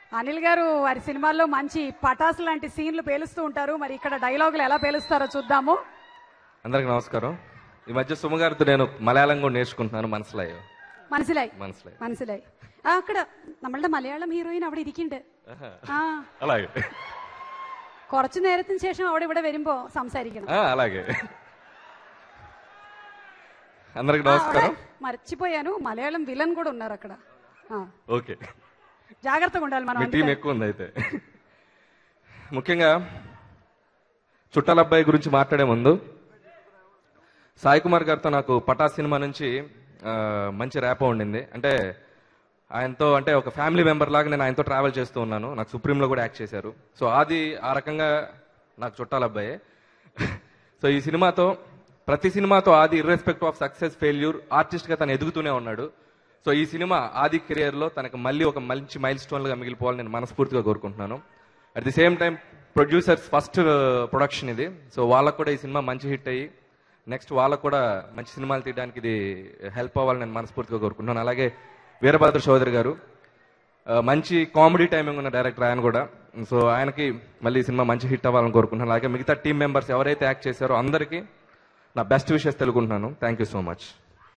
అనిల్ గారు వారి సినిమాల్లో మంచి పటాసు లాంటి సీన్లు పేలుస్తూ ఉంటారు మరి ఇక్కడ డైలాగులు ఎలా పేలుస్తారో చూద్దాము అందరికి నమస్కారం ఈ మధ్య సుమగారితో నేను మలయాళం కూడా నేర్చుకుంటున్నాను മനസ്സിലായോ മനസ്സിലായി മനസ്സിലായി മനസ്സിലായി ആ അക്കട നമ്മളുടെ മലയാളം ഹീറോയിൻ അവിടെ ഇരിക്കുന്നുണ്ട് ആ అలాగే കുറച്ചു നേരത്തിന് ശേഷം അവിടെ ഇവിടെ വരുമ്പോ സംസാരിക്കണം ఆ, అలాగే అందరికి ఆ, నమస్కారం അവിടെ మర్చిపోయాను మలయాళం విలన్ కూడా ఉన్నారు అక్కడ ఆ, ఓకే జాగ్రత్తగా ఉండాలి మనం మీ టీం అందుకని. ఎక్కువ ఉంది అయితే ముఖ్యంగా చుట్టాల అబ్బాయి గురించి మాట్లాడే ముందు సాయి కుమార్ గారితో నాకు పటా సినిమా నుంచి ఆ, మంచి ర్యాప్ ఉండింది అంటే ఆయనతో అంటే ఒక ఫ్యామిలీ మెంబర్ లాగా నేను ఆయనతో ట్రావెల్ చేస్తూ ఉన్నాను నాకు సుప్రీంలో కూడా యాక్ట్ చేశారు సో అది ఆ రకంగా నాకు చుట్టాల అబ్బాయే సో ఈ సినిమాతో ప్రతి సినిమాతో Aadi irrespect of success failure artist గా తను ఎదుగుతూనే ఉన్నాడు సో ఈ సినిమా ఆది కెరియర్ లో తనకు మళ్ళీ ఒక మంచి మైల్ స్టోన్ గా మిగిలిపోవాలని నేను మనస్ఫూర్తిగా కోరుకుంటున్నాను at the same time producers first production ఇది సో వాళ్ళకు కూడా ఈ సినిమా మంచి హిట్ అయ్యి నెక్స్ట్ వాళ్ళకు కూడా మంచి సినిమాలు తీయడానికి ఇది హెల్ప్ అవ్వాలని నేను మనస్ఫూర్తిగా కోరుకుంటున్నాను అలాగే వీరభద్ర చౌదరి గారు ఆ, మంచి కామెడీ టైమింగ్ ఉన్న డైరెక్టర్ ఆయన కూడా సో ఆయనకి మళ్ళీ ఈ సినిమా మంచి హిట్ అవ్వాలని కోరుకుంటున్నాను అలాగే మిగతా టీం మెంబర్స్ ఎవరైతే యాక్ట్ చేశారో అందరికీ నా బెస్ట్ విషెస్ తెలుగుంటున్నాను థ్యాంక్ యూ సో మచ్